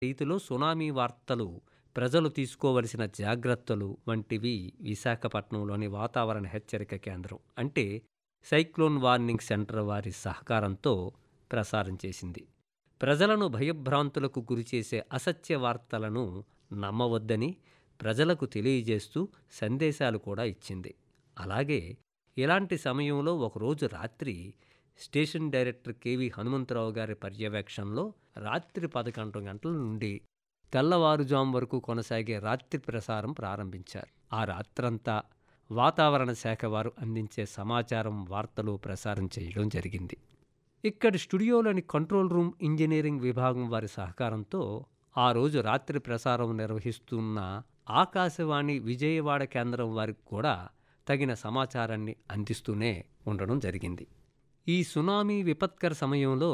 రీతిలో సునామీ వార్తలు ప్రజలు తీసుకోవలసిన జాగ్రత్తలు వంటివి విశాఖపట్నంలోని వాతావరణ హెచ్చరిక కేంద్రం అంటే సైక్లోన్ వార్నింగ్ సెంటర్ వారి సహకారంతో ప్రసారం చేసింది ప్రజలను భయభ్రాంతులకు గురిచేసే అసత్య వార్తలను నమ్మవద్దని ప్రజలకు తెలియజేస్తూ సందేశాలు కూడా ఇచ్చింది అలాగే ఇలాంటి సమయంలో ఒకరోజు రాత్రి స్టేషన్ డైరెక్టర్ కెవి హనుమంతరావు గారి పర్యవేక్షణలో రాత్రి పదకొండు గంటల నుండి తెల్లవారుజాము వరకు కొనసాగే రాత్రి ప్రసారం ప్రారంభించారు ఆ రాత్రంతా వాతావరణ శాఖ వారు అందించే సమాచారం వార్తలు ప్రసారం చేయడం జరిగింది ఇక్కడి స్టూడియోలోని కంట్రోల్ రూమ్ ఇంజనీరింగ్ విభాగం వారి సహకారంతో ఆ రోజు రాత్రి ప్రసారం నిర్వహిస్తున్న ఆకాశవాణి విజయవాడ కేంద్రం వారికి కూడా తగిన సమాచారాన్ని అందిస్తూనే ఉండడం జరిగింది ఈ సునామీ విపత్కర సమయంలో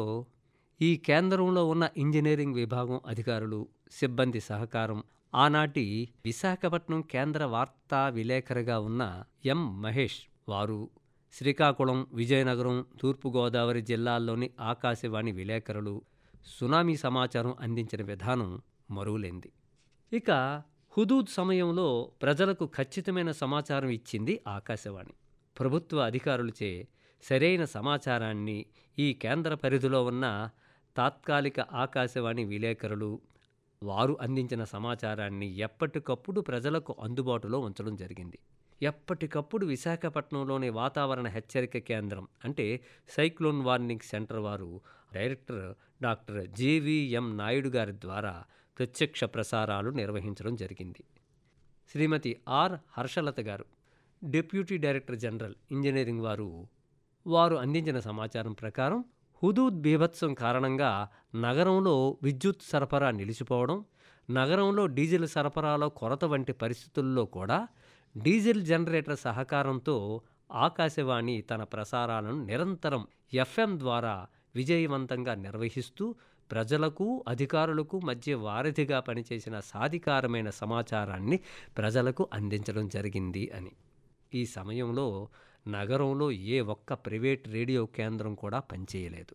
ఈ కేంద్రంలో ఉన్న ఇంజనీరింగ్ విభాగం అధికారులు సిబ్బంది సహకారం ఆనాటి విశాఖపట్నం కేంద్ర వార్తా విలేకరిగా ఉన్న ఎం మహేష్ వారు శ్రీకాకుళం విజయనగరం తూర్పుగోదావరి జిల్లాల్లోని ఆకాశవాణి విలేకరులు సునామీ సమాచారం అందించిన విధానం మరువులేంది ఇక హుదూద్ సమయంలో ప్రజలకు ఖచ్చితమైన సమాచారం ఇచ్చింది ఆకాశవాణి ప్రభుత్వ అధికారులచే సరైన సమాచారాన్ని ఈ కేంద్ర పరిధిలో ఉన్న తాత్కాలిక ఆకాశవాణి విలేకరులు వారు అందించిన సమాచారాన్ని ఎప్పటికప్పుడు ప్రజలకు అందుబాటులో ఉంచడం జరిగింది ఎప్పటికప్పుడు విశాఖపట్నంలోని వాతావరణ హెచ్చరిక కేంద్రం అంటే సైక్లోన్ వార్నింగ్ సెంటర్ వారు డైరెక్టర్ డాక్టర్ జేవిఎం నాయుడు గారి ద్వారా ప్రత్యక్ష ప్రసారాలు నిర్వహించడం జరిగింది శ్రీమతి ఆర్ హర్షలత గారు డిప్యూటీ డైరెక్టర్ జనరల్ ఇంజనీరింగ్ వారు వారు అందించిన సమాచారం ప్రకారం హుదూద్ బీభత్సం కారణంగా నగరంలో విద్యుత్ సరఫరా నిలిచిపోవడం నగరంలో డీజిల్ సరఫరాలో కొరత వంటి పరిస్థితుల్లో కూడా డీజిల్ జనరేటర్ సహకారంతో ఆకాశవాణి తన ప్రసారాలను నిరంతరం ఎఫ్ఎం ద్వారా విజయవంతంగా నిర్వహిస్తూ ప్రజలకు అధికారులకు మధ్య వారధిగా పనిచేసిన సాధికారమైన సమాచారాన్ని ప్రజలకు అందించడం జరిగింది అని ఈ సమయంలో నగరంలో ఏ ఒక్క ప్రైవేట్ రేడియో కేంద్రం కూడా పనిచేయలేదు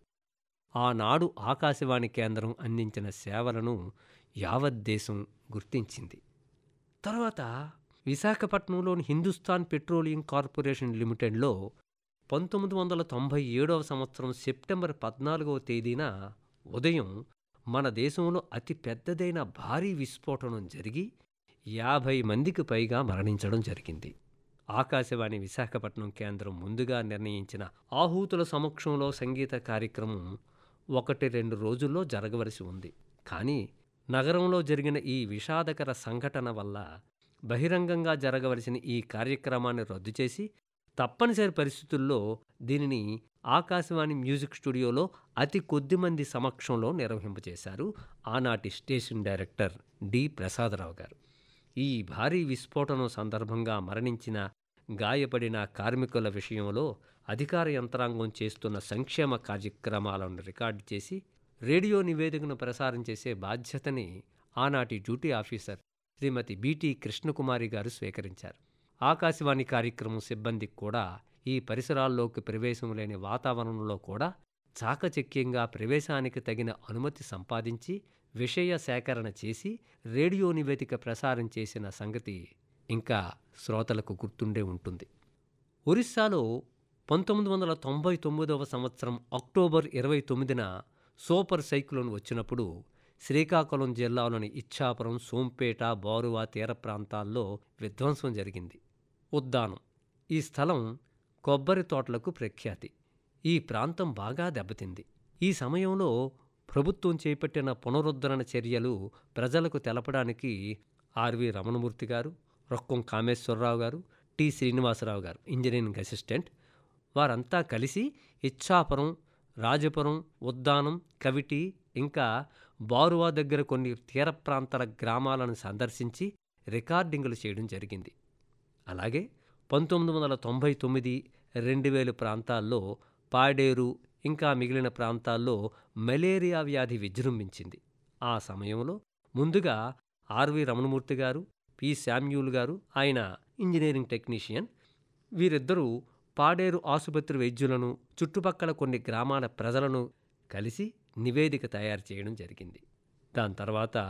ఆనాడు ఆకాశవాణి కేంద్రం అందించిన సేవలను యావత్ దేశం గుర్తించింది తర్వాత విశాఖపట్నంలోని హిందుస్థాన్ పెట్రోలియం కార్పొరేషన్ లిమిటెడ్లో పంతొమ్మిది వందల తొంభై ఏడవ సంవత్సరం సెప్టెంబర్ పద్నాలుగవ తేదీన ఉదయం మన దేశంలో అతి పెద్దదైన భారీ విస్ఫోటనం జరిగి యాభై మందికి పైగా మరణించడం జరిగింది ఆకాశవాణి విశాఖపట్నం కేంద్రం ముందుగా నిర్ణయించిన ఆహూతుల సమక్షంలో సంగీత కార్యక్రమం ఒకటి రెండు రోజుల్లో జరగవలసి ఉంది కానీ నగరంలో జరిగిన ఈ విషాదకర సంఘటన వల్ల బహిరంగంగా జరగవలసిన ఈ కార్యక్రమాన్ని రద్దు చేసి తప్పనిసరి పరిస్థితుల్లో దీనిని ఆకాశవాణి మ్యూజిక్ స్టూడియోలో అతి కొద్ది మంది సమక్షంలో నిర్వహింపజేశారు ఆనాటి స్టేషన్ డైరెక్టర్ డి ప్రసాదరావు గారు ఈ భారీ విస్ఫోటనం సందర్భంగా మరణించిన గాయపడిన కార్మికుల విషయంలో అధికార యంత్రాంగం చేస్తున్న సంక్షేమ కార్యక్రమాలను రికార్డు చేసి రేడియో నివేదికను ప్రసారం చేసే బాధ్యతని ఆనాటి duty officer Shrimati BT Krishnakumari గారు స్వీకరించారు ఆకాశవాణి కార్యక్రమం సిబ్బందికి కూడా ఈ పరిసరాల్లోకి ప్రవేశం లేని వాతావరణంలో కూడా చాకచక్యంగా ప్రవేశానికి తగిన అనుమతి సంపాదించి విషయ సేకరణ చేసి రేడియో నివేదిక ప్రసారం చేసిన సంగతి ఇంకా శ్రోతలకు గుర్తుండే ఉంటుంది ఒరిస్సాలో పంతొమ్మిది వందల తొంభై తొమ్మిదవ సంవత్సరం అక్టోబర్ ఇరవై తొమ్మిదిన సూపర్ సైక్లోన్ వచ్చినప్పుడు శ్రీకాకుళం జిల్లాలోని ఇచ్చాపురం సోంపేట బారువా తీర ప్రాంతాల్లో విధ్వంసం జరిగింది ఉద్దానం ఈ స్థలం కొబ్బరి తోటలకు ప్రఖ్యాతి ఈ ప్రాంతం బాగా దెబ్బతింది ఈ సమయంలో ప్రభుత్వం చేపట్టిన పునరుద్ధరణ చర్యలు ప్రజలకు తెలపడానికి ఆర్వి రమణమూర్తి గారు రొక్కం కామేశ్వరరావు గారు టి శ్రీనివాసరావు గారు ఇంజనీరింగ్ అసిస్టెంట్ వారంతా కలిసి ఇచ్చాపురం రాజపురం ఉద్దానం కవిటి ఇంకా బారువా దగ్గర కొన్ని తీర ప్రాంతాల గ్రామాలను సందర్శించి రికార్డింగులు చేయడం జరిగింది అలాగే పంతొమ్మిది వందల తొంభై తొమ్మిది రెండు వేల ప్రాంతాల్లో పాడేరు ఇంకా మిగిలిన ప్రాంతాల్లో మలేరియా వ్యాధి విజృంభించింది ఆ సమయంలో ముందుగా ఆర్వి రమణమూర్తి గారు పి శామ్యూల్ గారు ఆయన ఇంజనీరింగ్ టెక్నీషియన్ వీరిద్దరూ పాడేరు ఆసుపత్రి వైద్యులను చుట్టుపక్కల కొన్ని గ్రామాల ప్రజలను కలిసి నివేదిక తయారు చేయడం జరిగింది దాని తర్వాత